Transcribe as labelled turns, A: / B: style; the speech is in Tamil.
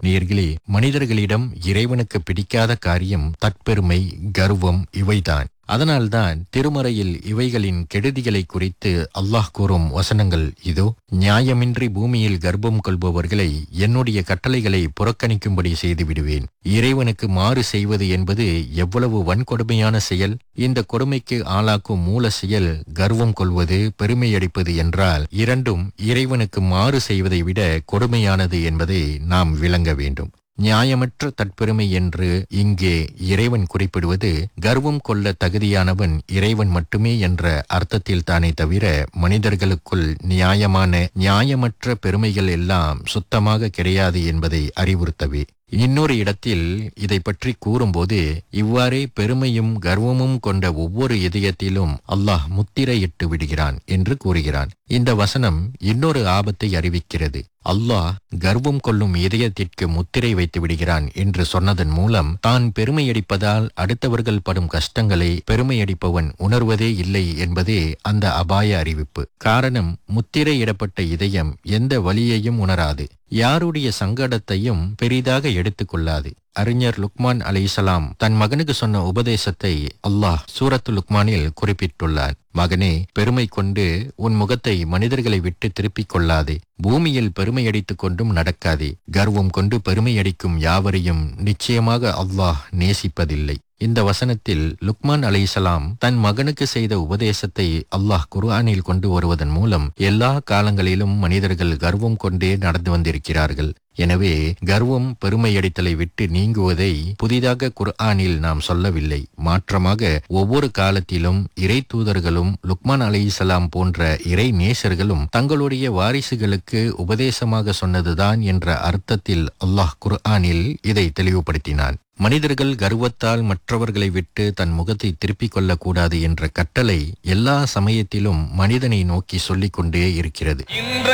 A: நேர்களே மனிதர்களிடம் இறைவனுக்கு பிடிக்காத காரியம் தற்பெருமை கர்வம் இவைதான் அதனால்தான் திருமறையில் இவைகளின் கெடுதிகளை குறித்து அல்லாஹ் கூறும் வசனங்கள் இதோ நியாயமின்றி பூமியில் கர்ப்பம் கொள்பவர்களை என்னுடைய கட்டளைகளை புறக்கணிக்கும்படி செய்து விடுவேன் இறைவனுக்கு மாறு செய்வது என்பது எவ்வளவு வன்கொடுமையான செயல் இந்த கொடுமைக்கு ஆளாக்கும் மூல செயல் கர்வம் கொள்வது பெருமையடிப்பது என்றால் இரண்டும் இறைவனுக்கு மாறு செய்வதை விட கொடுமையானது என்பதை நாம் விளங்க வேண்டும் நியாயமற்ற தற்பெருமை என்று இங்கே இறைவன் குறிப்பிடுவது கர்வம் கொள்ள தகுதியானவன் இறைவன் மட்டுமே என்ற அர்த்தத்தில் தானே தவிர மனிதர்களுக்குள் நியாயமான நியாயமற்ற பெருமைகள் எல்லாம் சுத்தமாக கிடையாது என்பதை அறிவுறுத்தவே இன்னொரு இடத்தில் இதை பற்றி கூறும்போது இவ்வாறே பெருமையும் கர்வமும் கொண்ட ஒவ்வொரு இதயத்திலும் அல்லாஹ் முத்திரையிட்டு விடுகிறான் என்று கூறுகிறான் இந்த வசனம் இன்னொரு ஆபத்தை அறிவிக்கிறது அல்லாஹ் கர்வம் கொள்ளும் இதயத்திற்கு முத்திரை வைத்து விடுகிறான் என்று சொன்னதன் மூலம் தான் பெருமையடிப்பதால் அடுத்தவர்கள் படும் கஷ்டங்களை பெருமையடிப்பவன் உணர்வதே இல்லை என்பதே அந்த அபாய அறிவிப்பு காரணம் முத்திரையிடப்பட்ட இதயம் எந்த வலியையும் உணராது யாருடைய சங்கடத்தையும் பெரிதாக எடுத்துக்கொள்ளாது அறிஞர் லுக்மான் அலைசலாம் தன் மகனுக்கு சொன்ன உபதேசத்தை அல்லாஹ் சூரத்து லுக்மானில் குறிப்பிட்டுள்ளார் மகனே பெருமை கொண்டு உன் முகத்தை மனிதர்களை விட்டு திருப்பிக் கொள்ளாதே பூமியில் பெருமையடித்துக் கொண்டும் நடக்காதே கர்வம் கொண்டு பெருமையடிக்கும் யாவரையும் நிச்சயமாக அல்லாஹ் நேசிப்பதில்லை இந்த வசனத்தில் லுக்மான் அலைசலாம் தன் மகனுக்கு செய்த உபதேசத்தை அல்லாஹ் குர்ஆனில் கொண்டு வருவதன் மூலம் எல்லா காலங்களிலும் மனிதர்கள் கர்வம் கொண்டே நடந்து வந்திருக்கிறார்கள் எனவே கர்வம் பெருமையடித்தலை விட்டு நீங்குவதை புதிதாக குர்ஆனில் நாம் சொல்லவில்லை மாற்றமாக ஒவ்வொரு காலத்திலும் இறை தூதர்களும் லுக்மான் அலைசலாம் போன்ற இறை நேசர்களும் தங்களுடைய வாரிசுகளுக்கு உபதேசமாக சொன்னதுதான் என்ற அர்த்தத்தில் அல்லாஹ் குர்ஆனில் இதை தெளிவுபடுத்தினான் மனிதர்கள் கர்வத்தால் மற்றவர்களை விட்டு தன் முகத்தை திருப்பிக் கொள்ளக்கூடாது என்ற கட்டளை எல்லா சமயத்திலும் மனிதனை நோக்கி சொல்லிக் கொண்டே இருக்கிறது